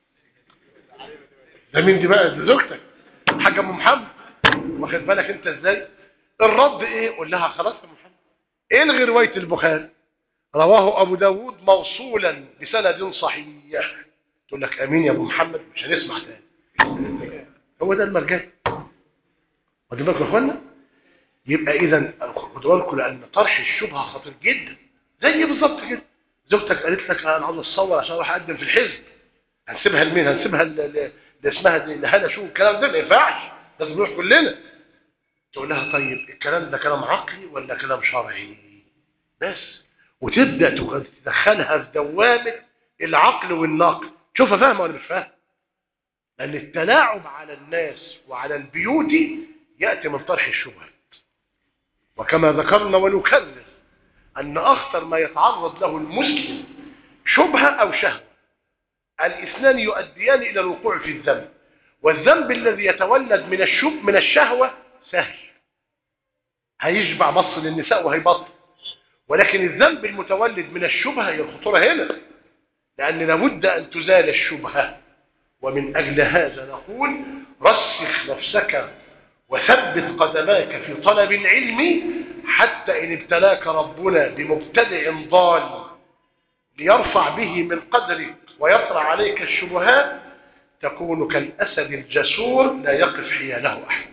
ده مين دي بقى دي زوجتك حاجه ام محمد واخد بالك انت ازاي الرد ايه قول لها خلاص يا محمد الغي روايه البخاري رواه ابو داود موصولا بسند صحيح تقول لك امين يا ابو محمد مش هنسمع تاني هو ده المرجان واخد بالك يا اخوانا يبقى اذا خدوا بالكم لان طرح الشبهه خطير جدا زي بالظبط كده زوجتك قالت لك انا عاوز اتصور عشان اروح اقدم في الحزب هنسيبها لمين هنسيبها ل... ده اسمها دي لهنا شو الكلام ده ما ينفعش لازم نروح كلنا تقول لها طيب الكلام ده كلام عقلي ولا كلام شرعي بس وتبدا تدخلها في دوامه العقل والنقل شوفها فاهمه ولا مش فاهمه لان التلاعب على الناس وعلى البيوت ياتي من طرح الشبهات وكما ذكرنا ونكرر ان اخطر ما يتعرض له المسلم شبهه او شهوه الاثنان يؤديان الى الوقوع في الذنب والذنب الذي يتولد من الشب من الشهوة سهل هيشبع بص للنساء وهيبطل ولكن الذنب المتولد من الشبهة هي الخطورة هنا لأن لابد أن تزال الشبهة ومن أجل هذا نقول رسخ نفسك وثبت قدماك في طلب العلم حتى إن ابتلاك ربنا بمبتدع ضال ليرفع به من قدرك ويطرع عليك الشبهات تكون كالأسد الجسور لا يقف حياله أحد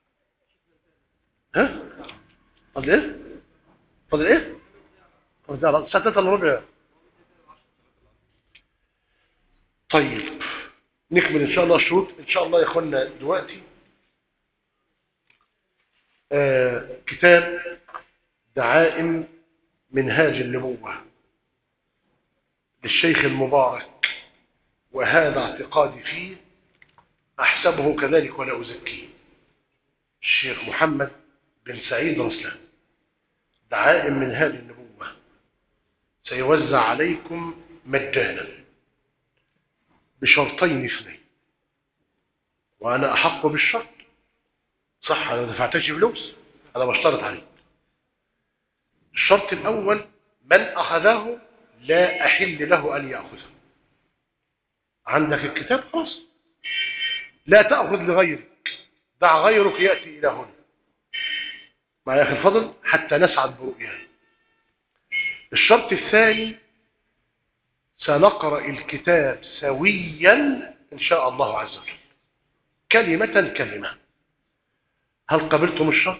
ها؟ فضل إيه؟ فضل إيه؟ فضل ستة الربع طيب نكمل إن شاء الله شروط إن شاء الله يا إخوانا دلوقتي آه كتاب دعائم منهاج النبوة للشيخ المبارك وهذا اعتقادي فيه أحسبه كذلك ولا أزكيه الشيخ محمد بن سعيد رسلان دعائم من هذه النبوة سيوزع عليكم مجانا بشرطين اثنين وأنا أحق بالشرط صح أنا دفعتش فلوس أنا بشترط عليك الشرط الأول من أخذه لا أحل له أن يأخذه عندك الكتاب خلاص لا تأخذ لغيرك دع غيرك يأتي إلى هنا مع يا أخي الفضل حتى نسعد برؤياه الشرط الثاني سنقرأ الكتاب سويا إن شاء الله عز وجل كلمة كلمة هل قبلتم الشرط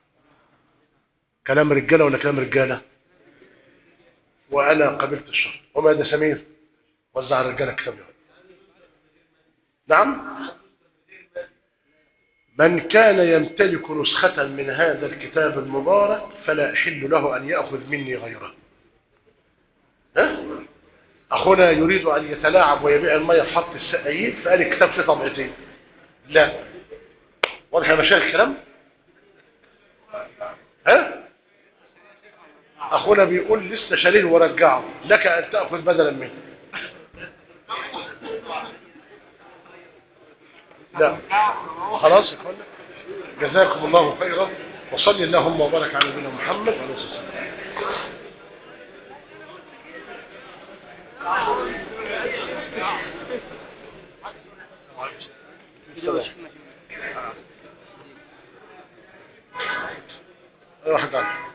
كلام رجالة ولا كلام رجالة وأنا قبلت الشرط وما ده سمير وزع الرجالة الكتاب له نعم من كان يمتلك نسخة من هذا الكتاب المبارك فلا يحل له أن يأخذ مني غيره ها؟ أخونا يريد أن يتلاعب ويبيع المية في حط السقايين فقال الكتاب فيه طبعتين لا واضح يا مشايخ الكلام ها أخونا بيقول لسه شاريه ورجعه لك أن تأخذ بدلا منه لا خلاص يا اخوانا جزاكم الله خيرا وصلي اللهم وبارك على نبينا محمد عليه الصلاه والسلام واحد عنه